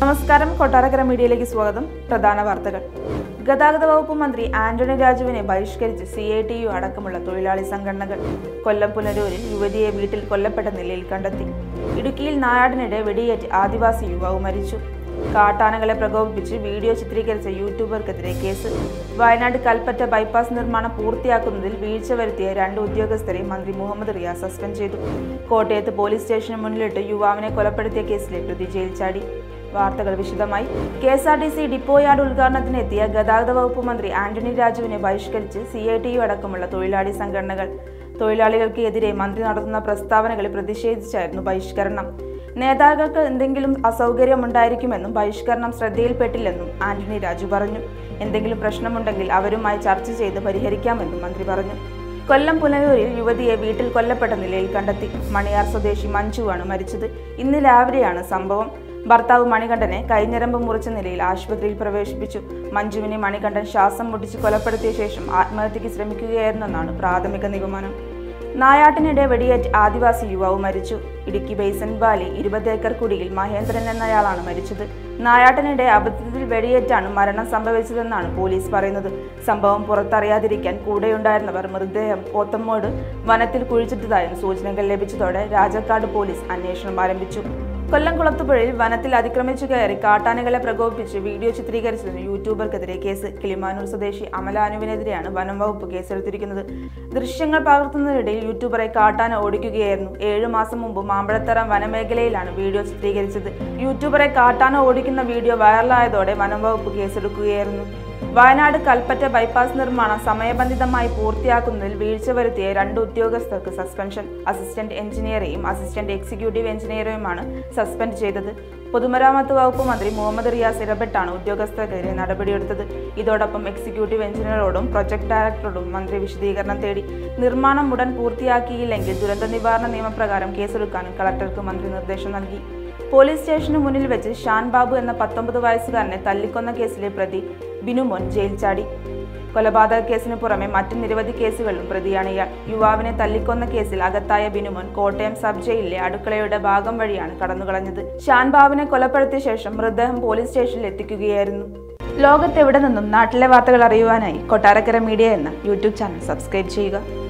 നമസ്കാരം കൊട്ടാരക്കര മീഡിയയിലേക്ക് സ്വാഗതം പ്രധാന വാർത്തകൾ ഗതാഗത വകുപ്പ് മന്ത്രി ആന്റണി രാജുവിനെ ബഹിഷ്കരിച്ച് സി ഐ ടി യു അടക്കമുള്ള തൊഴിലാളി സംഘടനകൾ കൊല്ലം പുനരൂരിൽ യുവതിയെ വീട്ടിൽ കൊല്ലപ്പെട്ട നിലയിൽ കണ്ടെത്തി ഇടുക്കിയിൽ നായാടിനിടെ വെടിയേറ്റ് ആദിവാസി യുവാവ് മരിച്ചു കാട്ടാനകളെ പ്രകോപിപ്പിച്ച് വീഡിയോ ചിത്രീകരിച്ച യൂട്യൂബർക്കെതിരെ കേസ് വയനാട് കൽപ്പറ്റ ബൈപ്പാസ് നിർമ്മാണം പൂർത്തിയാക്കുന്നതിൽ വീഴ്ച വരുത്തിയ രണ്ട് ഉദ്യോഗസ്ഥരെ മന്ത്രി മുഹമ്മദ് റിയാസ് സസ്പെൻഡ് ചെയ്തു കോട്ടയത്ത് പോലീസ് സ്റ്റേഷന് മുന്നിലിട്ട് യുവാവിനെ കൊലപ്പെടുത്തിയ കേസിലെ പ്രതി ജയിൽ ചാടി വാർത്തകൾ വിശദമായി K S R T C depot yard ഉദ്ഘാടനത്തിനെത്തിയ ഗതാഗത വകുപ്പ് മന്ത്രി ആന്റണി രാജുവിനെ ബഹിഷ്കരിച്ച് സി ഐ ടി യു അടക്കമുള്ള തൊഴിലാളി സംഘടനകൾ തൊഴിലാളികൾക്ക് എതിരെ മന്ത്രി നടത്തുന്ന പ്രസ്താവനകളിൽ പ്രതിഷേധിച്ചായിരുന്നു ബഹിഷ്കരണം നേതാക്കൾക്ക് എന്തെങ്കിലും അസൗകര്യമുണ്ടായിരിക്കുമെന്നും ബഹിഷ്കരണം ശ്രദ്ധയിൽപ്പെട്ടില്ലെന്നും ആന്റണി രാജു പറഞ്ഞു എന്തെങ്കിലും പ്രശ്നമുണ്ടെങ്കിൽ അവരുമായി ചർച്ച ചെയ്ത് പരിഹരിക്കാമെന്നും മന്ത്രി പറഞ്ഞു കൊല്ലം പുനലൂരിൽ യുവതിയെ വീട്ടിൽ കൊല്ലപ്പെട്ട നിലയിൽ കണ്ടെത്തി മണിയാർ സ്വദേശി മഞ്ജുവാണ് മരിച്ചത് ഇന്ന് രാവിലെയാണ് സംഭവം ഭർത്താവ് മണികണ്ഠനെ കൈഞ്ഞരമ്പ് മുറിച്ച നിലയിൽ ആശുപത്രിയിൽ പ്രവേശിപ്പിച്ചു മഞ്ജുവിനെ മണികണ്ഠൻ ശ്വാസം മുട്ടിച്ച് കൊലപ്പെടുത്തിയ ശേഷം ആത്മഹത്യയ്ക്ക് ശ്രമിക്കുകയായിരുന്നെന്നാണ് പ്രാഥമിക നിഗമനം നായാട്ടിനിടെ വെടിയേറ്റ് ആദിവാസി യുവാവ് മരിച്ചു ഇടുക്കി ബേസൻ വാലി ഇരുപത് ഏക്കർ കുടിയിൽ മഹേന്ദ്രൻ എന്നയാളാണ് മരിച്ചത് നായാട്ടിനിടെ അബദ്ധത്തിൽ വെടിയേറ്റാണ് മരണം സംഭവിച്ചതെന്നാണ് പോലീസ് പറയുന്നത് സംഭവം പുറത്തറിയാതിരിക്കാൻ കൂടെയുണ്ടായിരുന്നവർ മൃതദേഹം പോത്തമ്മോട് വനത്തിൽ കുഴിച്ചിട്ടതായും സൂചനകൾ ലഭിച്ചതോടെ രാജക്കാട് പോലീസ് അന്വേഷണം ആരംഭിച്ചു കൊല്ലം കുളത്തുപുഴയിൽ വനത്തിൽ അതിക്രമിച്ചു കയറി കാട്ടാനകളെ പ്രകോപിപ്പിച്ച് വീഡിയോ ചിത്രീകരിച്ചതിന് യൂട്യൂബർക്കെതിരെ കേസ് കിളിമാനൂർ സ്വദേശി അമലാനുവിനെതിരെയാണ് വനം വകുപ്പ് കേസെടുത്തിരിക്കുന്നത് ദൃശ്യങ്ങൾ പകർത്തുന്നതിനിടയിൽ യൂട്യൂബറെ കാട്ടാന ഓടിക്കുകയായിരുന്നു ഏഴു മാസം മുമ്പ് മാമ്പഴത്തറ വനമേഖലയിലാണ് വീഡിയോ ചിത്രീകരിച്ചത് യൂട്യൂബറെ കാട്ടാന ഓടിക്കുന്ന വീഡിയോ വൈറലായതോടെ വനം വകുപ്പ് കേസെടുക്കുകയായിരുന്നു വയനാട് കൽപ്പറ്റ ബൈപ്പാസ് നിർമ്മാണം സമയബന്ധിതമായി പൂർത്തിയാക്കുന്നതിൽ വീഴ്ച വരുത്തിയ രണ്ട് ഉദ്യോഗസ്ഥർക്ക് സസ്പെൻഷൻ അസിസ്റ്റന്റ് എഞ്ചിനീയറെയും അസിസ്റ്റന്റ് എക്സിക്യൂട്ടീവ് എഞ്ചിനീയറെയുമാണ് സസ്പെൻഡ് ചെയ്തത് പൊതുമരാമത്ത് വകുപ്പ് മന്ത്രി മുഹമ്മദ് റിയാസ് ഇടപെട്ടാണ് ഉദ്യോഗസ്ഥർക്കെതിരെ നടപടിയെടുത്തത് ഇതോടൊപ്പം എക്സിക്യൂട്ടീവ് എഞ്ചിനീയറോടും പ്രൊജക്ട് ഡയറക്ടറോടും മന്ത്രി വിശദീകരണം തേടി നിർമ്മാണം ഉടൻ പൂർത്തിയാക്കിയില്ലെങ്കിൽ ദുരന്ത നിവാരണ നിയമപ്രകാരം കേസെടുക്കാനും കളക്ടർക്ക് മന്ത്രി നിർദ്ദേശം നൽകി പോലീസ് സ്റ്റേഷന് മുന്നിൽ വെച്ച് ഷാൻ ബാബു എന്ന പത്തൊമ്പത് വയസ്സുകാരനെ തല്ലിക്കൊന്ന കേസിലെ പ്രതി ബിനുമോൻ ജയിൽ ചാടി കൊലപാതക കേസിന് പുറമെ മറ്റു നിരവധി കേസുകളിലും പ്രതിയാണ് ഇയാൾ യുവാവിനെ തല്ലിക്കൊന്ന കേസിൽ അകത്തായ ബിനുമോൻ കോട്ടയം സബ് ജയിലിലെ അടുക്കളയുടെ ഭാഗം വഴിയാണ് കടന്നുകളഞ്ഞത് ഷാൻ ബാബുവിനെ കൊലപ്പെടുത്തിയ ശേഷം മൃതദേഹം പോലീസ് സ്റ്റേഷനിൽ എത്തിക്കുകയായിരുന്നു ലോകത്തെവിടെ നിന്നും നാട്ടിലെ വാർത്തകൾ അറിയുവാനായി കൊട്ടാരക്കര മീഡിയ എന്ന യൂട്യൂബ് ചാനൽ സബ്സ്ക്രൈബ് ചെയ്യുക